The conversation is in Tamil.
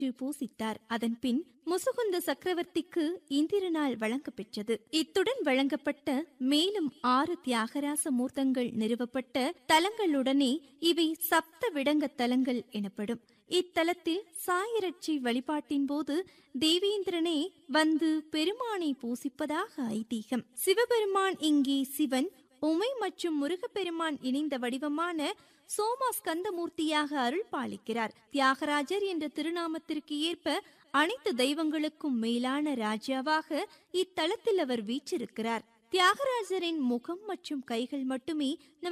பூசித்தார் அதன் பின் முசுகுந்த சக்கரவர்த்திக்கு இந்திரனால் வழங்கப்பெற்றது இத்துடன் வழங்கப்பட்ட மேலும் ஆறு தியாகராச மூர்த்தங்கள் நிறுவப்பட்ட தலங்களுடனே இவை சப்த விடங்க தலங்கள் எனப்படும் இத்தலத்தில் சாயரட்சி வழிபாட்டின் போது தேவேந்திரனே வந்து பெருமானை பூசிப்பதாக ஐதீகம் சிவபெருமான் இங்கே சிவன் உமை மற்றும் முருகப்பெருமான் இணைந்த வடிவமான சோமா ஸ்கந்தமூர்த்தியாக அருள் பாலிக்கிறார் தியாகராஜர் என்ற திருநாமத்திற்கு ஏற்ப அனைத்து தெய்வங்களுக்கும் மேலான ராஜாவாக இத்தலத்தில் அவர் வீற்றிருக்கிறார் தியாகராஜரின் முகம் மற்றும் கைகள் மட்டுமே